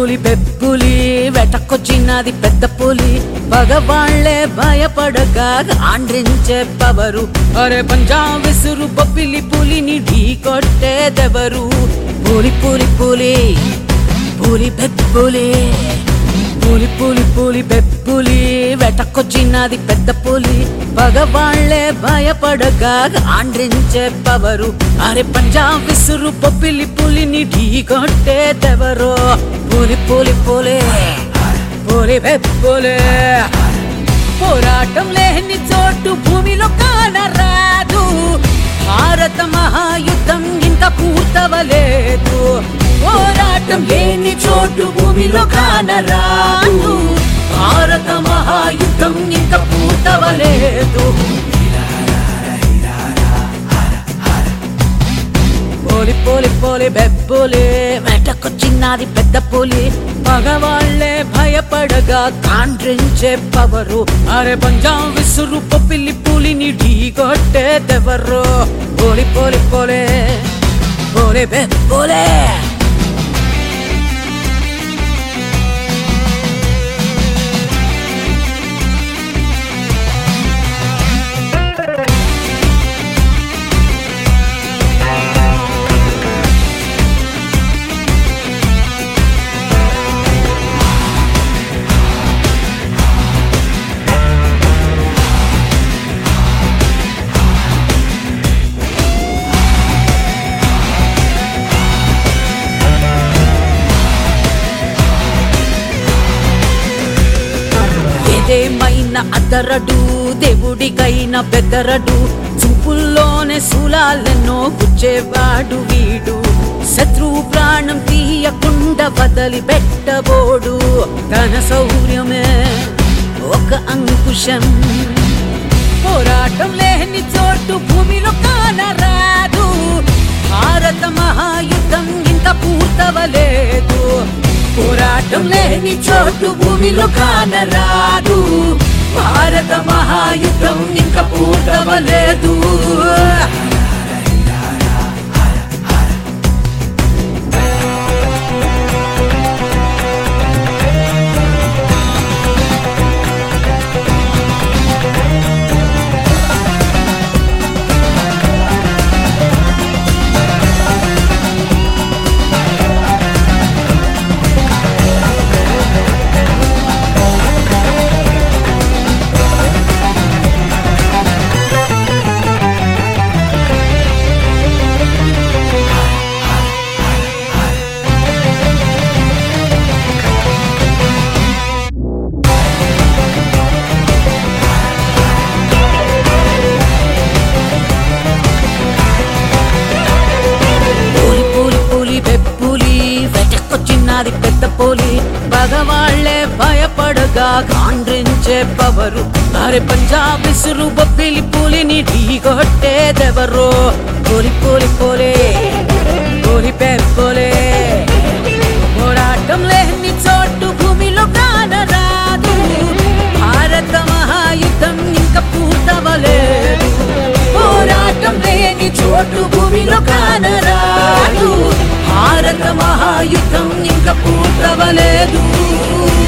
పులి పెప్పులి వెటకొచ్చినది పెద్ద పులి పగవాళ్లే భయపడగా ఆండ్రించే పవరు అరే పంజాబ్ విసురు బొబ్బిలి పులిని ఢీ కొట్టేదెవరు పులి పులి పులి పులి పెప్పులి పులి పులి పులి పెప్పులి వెటకొచ్చినది పెద్ద పులి పగవాళ్లే భయపడగా ఆండ్రించే పవరు అరే పంజాబ్ విసురు బొబ్బిలి పులిని ఢీ కొట్టేదెవరో పులి పులి పులి పులి పెప్పులి పోరాటం లేని చోటు భూమిలో కానరాదు భారత మహాయుద్ధం ఇంత పూర్తవలేదు పోరాటం లేని చోటు భూమిలో కానరాదు భారత మహాయుద్ధం ఇంత పూర్తవలేదు పోలి పోలి పోలి బెబ్బులి వెటకొచ్చినది పెద్ద పులి మగవాళ్లే భయపడగా కాండ్రించే పవరు అరే పంజాబ్ విసురు పిల్లి పులిని ఢీ కొట్టేదెవరు పోలి పోలి పోలే పోలి బెబ్బులే ఏదేమైనా అదరడు దేవుడికైనా బెదరడు చూపుల్లోనే శూలాలెన్నో గుచ్చేవాడు వీడు శత్రువు ప్రాణం తీయకుండా వదలి పెట్టబోడు తన శౌర్యమే ఒక అంకుశం పోరాటం లేని చోటు భూమిలో కానరాదు భారత మహాయుద్ధం ఇంత పూర్తవలేదు పోరాటం లేని చోటు భూమిలో కానరాదు భారత మహాయుద్ధం ఇంకా పూర్తవలేదు పూలి పూలి పూలి బెప్పులి వెటకొచ్చినది పెద్ద పూలి పగవాళ్లే భయపడగా కాండ్రించే పవరు అరే పంజాబ్ విసురు బొబ్బిలి పూలిని ఢీ కొట్టేదెవరో పూలి పూలి పూలే పూలి పెప్పులే పోరాటం లేని చోటు భూమిలో కానరాదు భారత మహాయుద్ధం ఇంకా పూర్తవలేదు పోరాటం లేని చోటు భూమిలో కానరాదు భారత మహాయుద్ధం ఇంకా పూర్తవలేదు